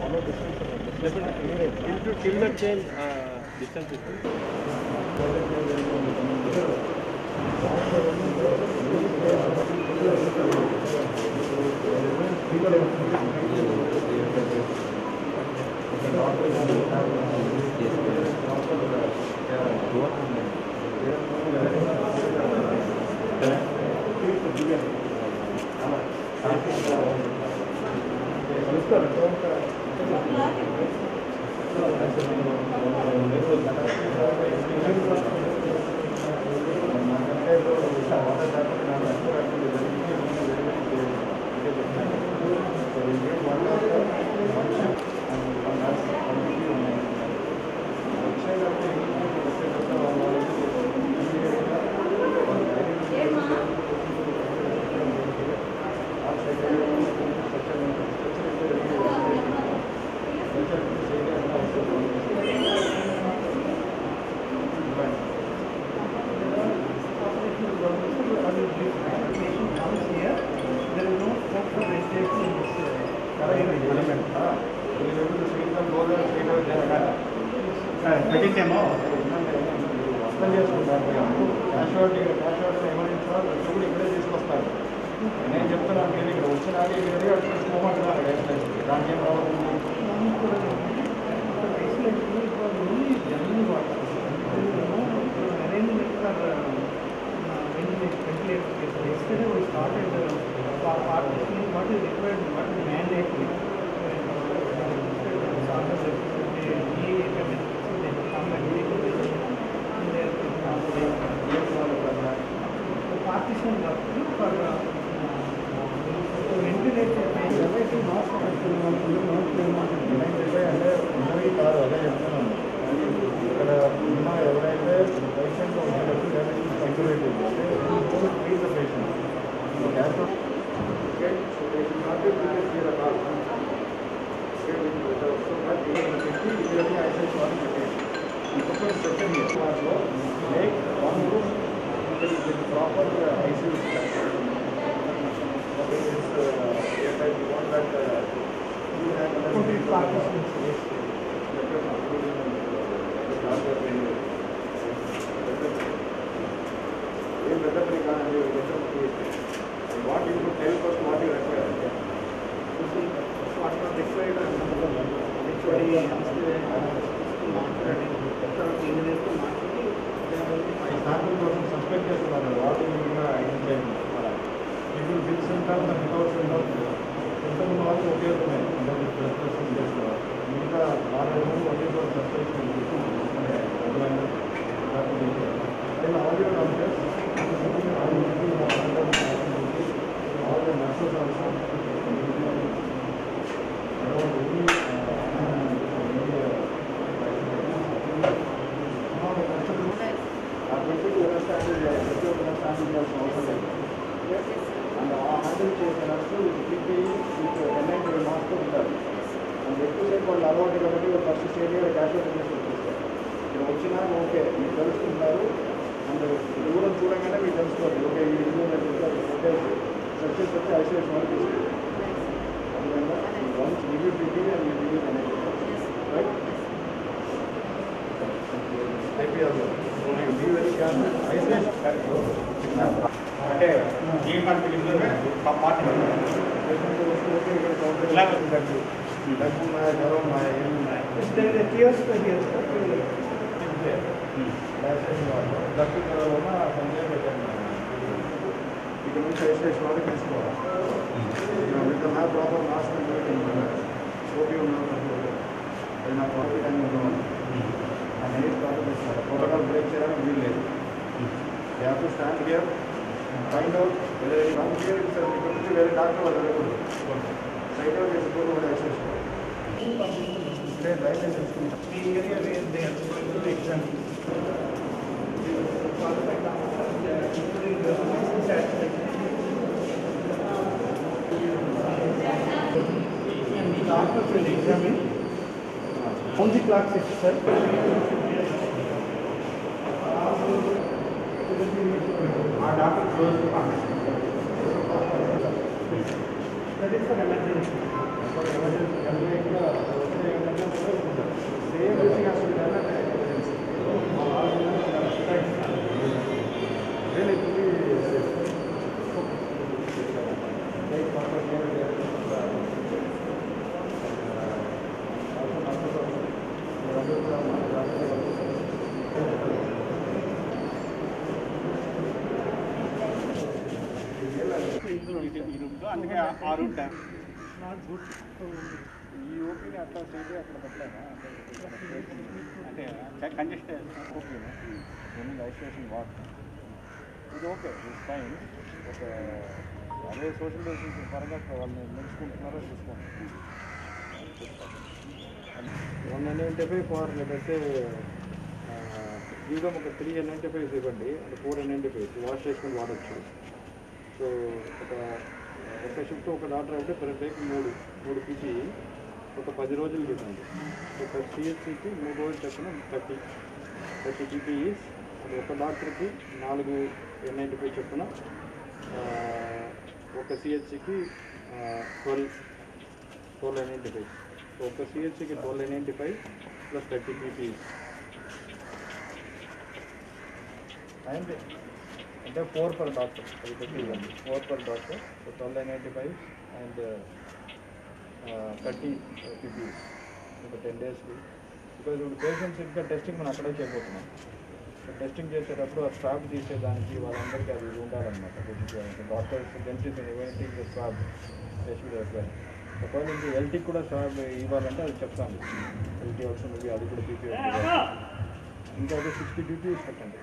into till the chain uh, distance is present ఏమో అర్థం చేసుకుంటారు క్యాషువాలిటీ క్యాషువాలిటీ ఎమర్జెన్సీ వాళ్ళు కూడా ఇక్కడే తీసుకొస్తారు నేను చెప్తున్నాను మీరు ఇక్కడ వచ్చినాక ఇక్కడ అక్కడ తీసుకోమంటున్నారు దానికి ఏం రావాలి Yesterday we started uh, for partitioning what is required, what is mandatory. Partition for ventilator, everything not అంటే ఉన్నవి కాదు అదే చెప్తున్నాను ఇక్కడ ఉన్న ఎవరైతే patient security please the patient cash Okay, so they should not be treated here at all. Okay, so that immediately I say sorry to take. You put a second here. So, make one room with with proper uh, ICU structure. Okay, it's, uh, if I want that, uh, you have another- partitions, yes. ఏం పెద్ద పని కాదండి what you to tell first what you require What was required, actually, మాట్లాడి ఇంజనీర్తో మాట్లాడి sample కోసం suspect చేస్తున్నారు what కూడా identify ఇప్పుడు బిల్ సెంటర్ వితౌట్ సెంటర్ ఎంత ఉన్న వాళ్ళు ఒకే ఉన్నాయి అందరికీ ప్లస్ ప్లస్ చేస్తున్నారు మిగతా నాలుగు మంది ఒకే చోట సస్పెక్ట్ అర్థమైందా నేను audio conference all the nurses also ఆ ట్వంటీ వ్యవస్థ ప్రతి ఒక్క స్టాండింగ్ చేయాల్సిన అవసరం లేదు అండ్ ఆ హ్యాండిల్ చేసే నర్సు పీపీఈ మీకు ఎన్ఐటీ మాస్క్ ఉంటారు అండ్ ఎక్కువసేపు వాళ్ళు అలవాటు కాబట్టి వాళ్ళు ఫస్ట్ స్టేజ్ క్యాషువల్ చేసి వచ్చేస్తారు ఇక్కడ వచ్చినా ఓకే మీరు తెలుసుకుంటారు అండ్ దూరం చూడగానే మీకు తెలుసుకోవాలి ఓకే ఈ ఇల్లు కొట్టేసి సక్సెస్ వచ్చి ఐసోలేషన్ వరకు తీసుకెళ్ళి అందువల్ల once review PP and review అనేది రైట్ ఐపీఆర్లో బీ వెరీ కేర్ఫుల్ ఐసోలేషన్ అంటే ఈ మనకి ఇందులో పార్టీ దగ్గు ఉన్నాయా జ్వరం ఉన్నాయా ఏమి ఉన్నాయి kiosk here, sir. దగ్గు జ్వరం ఉన్న సందేహం పెట్టాను ఇక్కడ నుంచి ఐసోలేషన్ వరకు తీసుకోవాలి విత్ హ్యావ్ ప్రాపర్ మాస్క్ సోపీ ఉన్నారు అది నాకు కాఫీ టైం ఉండవాలి ఆ నైట్ ప్రాబ్లం ఇస్తారు ప్రోటోకాల్ బ్రేక్ చేయడానికి వీలు లేదు you have to stand here find out whether come here it's ఇక్కడ నుంచి వేరే డాక్టర్ వాళ్ళు వెళ్ళకూడదు సైట్ అవుట్ చేసుకోవడం కూడా ఎక్సెస్ ఇక్కడే రైట్ తెలుసుకుంటాం The area where they are going to exam. Qualified doctors, they are including the license at- And the doctors will examine. On the clock shift, sir. ఆ doctor close That is for emergency. Emergency కన్వే కూడా ఇది ఈ రూట్లో అందుకే ఆ- ఆ route dam not good ఈ ఓపీని అట్లా స్టేట్ అక్కడ పెట్టలేదా అంటే congest OP only isolation what ఇది ఓకే ఇట్స్ ఫైన్ ఒక అదే సోషల్ డిస్టెన్స్ పరంగా వాళ్ళని మెచ్చుకుంటున్నారో చూసుకోండి వన్ నైంటీ ఫైవ్ ఫార్ లేకపోతే ఫ్రీడమ్ ఒక త్రీ నైంటీ ఫైవ్ ఇవ్వండి అంటే ఫోర్ నైంటీ ఫైవ్ వాష్ చేసుకొని వాడచ్చు సో ఒక ఒక షిఫ్ట్ ఒక డాక్టర్ అయితే ప్రతి డేకి మూడు మూడు పీపీ ఒక పది రోజులు ఇవ్వండి ఒక సిహెచ్సికి మూడు రోజులు చెప్పిన థర్టీ థర్టీ పీపీఈస్ అది ఒక డాక్టర్కి నాలుగు ఎన్ నైంటీ ఫైవ్ చొప్పున ఆ, ఒక సిహెచ్సికి twelve twelve ninety five so ఒక సిహెచ్సికి twelve ninety five plus thirty PPEs and అంటే ఫోర్ పర్ డాక్టర్ అది పెట్టి ఇవ్వండి four per doctor so twelve ninety five and thirty PPEs ఒక టెన్ డేస్కి బికాజ్ ఇప్పుడు పేషెంట్స్ ఇంకా టెస్టింగ్ మనం అక్కడే చేయబోతున్నాం సో టెస్టింగ్ చేసేటప్పుడు ఆ స్వాబ్ తీసేదానికి వాళ్ళందరికీ అది ఉండాలన్నమాట డాక్టర్స్ డెంటిస్ట్ ఎవరింటికి ద స్వాబ్ టెస్ట్ ఎక్కడ ఒకవేళ ఇంక ఎల్టీకి కూడా స్వాబ్ ఇవ్వాలంటే అది చెప్తాను ఎల్టీ వస్తుంది అది కూడా పీపీ ఇంకా అది సిక్స్టీ పీపీస్ పెట్టండి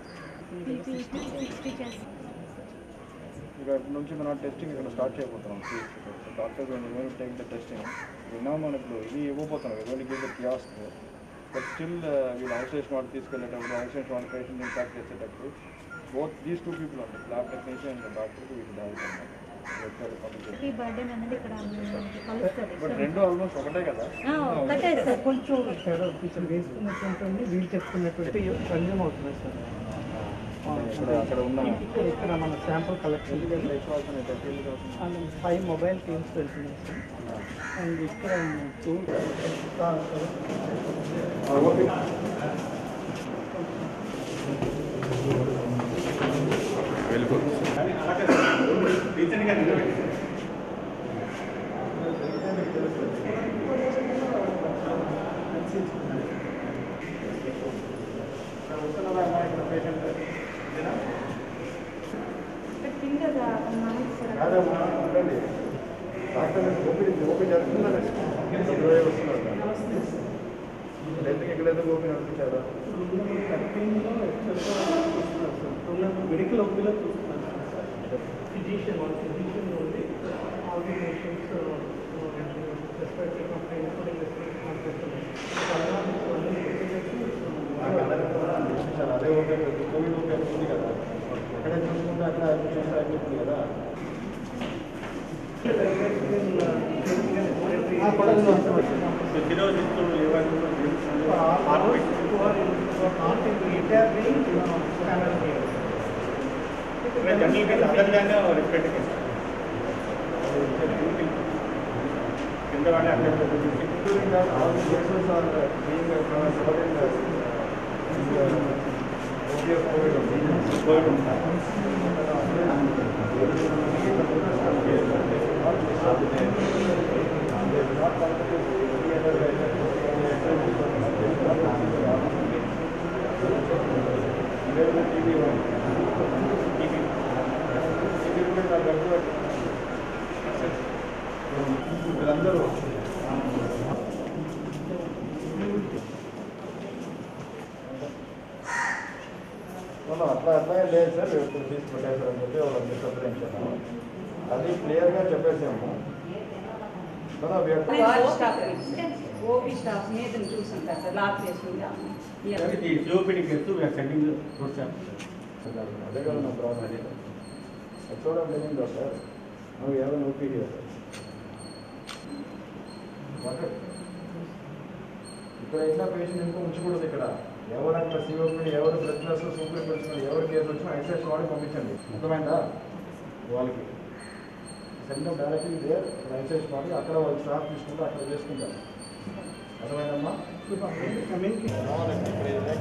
ఇక ఇప్పటి నుంచి మనం టెస్టింగ్ ఇక్కడ స్టార్ట్ చేయబోతున్నాం డాక్టర్ టేక్ ద టెస్టింగ్ విన్నాం మనం ఇప్పుడు ఇది ఇవ్వబోతున్నాం ఎవరికి give the kiosk but still వీళ్ళు ఐసోలేషన్ వాడు తీసుకెళ్ళేటప్పుడు ఐసోలేషన్ వాడు పేషెంట్ ఇంపాక్ట్ చేసేటప్పుడు బోత్ దీస్ టూ పీపుల్ ఉంటాయి ల్యాబ్ టెక్నీషియన్ అండ్ డాక్టర్కి వీటి దాగుతుంది హ్యాపీ బర్త్డే అనేది ఇక్కడ కలుస్తుంది బట్ రెండు ఆల్మోస్ట్ ఒకటే కదా ఆ, ఒకటే సార్ కొంచెం తేడా కొంచెం వేసుకున్నట్టు ఉంటుంది వీళ్ళు చెప్పుకున్నట్టు కన్జ్యూమ్ అవుతుంది సార్ ఇక్కడ అక్కడ ఉన్న ఇక్కడ ఇక్కడ మన శాంపుల్ కలెక్షన్ ఎక్కువ అండ్ ఫైవ్ మొబైల్ గేమ్స్ వెళ్తున్నాయి సార్ అండ్ ఇక్కడ టూ రీసెంట్గా నిలబెట్టి కింద కాదమ్మా ఉండండి డాక్టర్ ఓపీ ఓపీ జరుగుతుందని ఇరవై వస్తున్నారు ఎందుకు ఇక్కడ ఎందుకు ఓపీ నడిపించారా థర్టీన్లో మెడికల్ ఒపీలో చూస్తున్నాను సార్ ఫిజిషియన్ వాళ్ళ ఫిజిషియన్ ఉంది all the patients respiratory complaint including respiratory నాకు అందరికీ కూడా అనిపించారు అదే ఓపీ కోవిడ్ ఓపీ అని ఉంది కదా అక్కడే చూసుకుంటే అక్కడ అడ్మిషన్ అయిపోతుంది కదా ఈరోజు ఇస్తున్న లేవాలి జనరల్గా అదర్ దాన్ రెస్పెక్ట్ కింద వాళ్ళే అక్కడ including that all the cases are uh, being uh, covered in the in the OP of COVID only. COVID ఉంటారు వీళ్ళందరూ అవును, అట్లా అట్లా ఏం లేదు సార్ ఇప్పుడు తీసి పెట్టేశారని చెప్పి వాళ్ళందరూ సంప్రదించాము అది క్లియర్గా చెప్పేసాము కదా we have to- ward staff OP staff మీద చూసుంటారు సార్ లాక్ చేసుకుంటాం ఈ సిఓపిడి కేసు వీఆర్ సెండింగ్ చూసాం అదే కదా నా ప్రాబ్లం అదే చూడండి తెలియదు సార్ నువ్వు ఏదో నొప్పి ఇక్కడ ఎట్లా పేషెంట్ ఇంకో ఉంచకూడదు ఇక్కడ ఎవరు అక్కడ సిఓపి ఎవరు బ్లడ్ ప్రెస్ సూపర్ వచ్చిన ఎవరు కేసు వచ్చినా ఐసెస్ వాడి పంపించండి అర్థమైందా వాళ్ళకి సెంటర్ డైరెక్ట్లీ దేర్ ఐసెస్ వాడి అక్కడ వాళ్ళు స్టాఫ్ తీసుకుంటే అక్కడ చేసుకుంటారు అర్థమైందమ్మా రావాలండి ఇక్కడ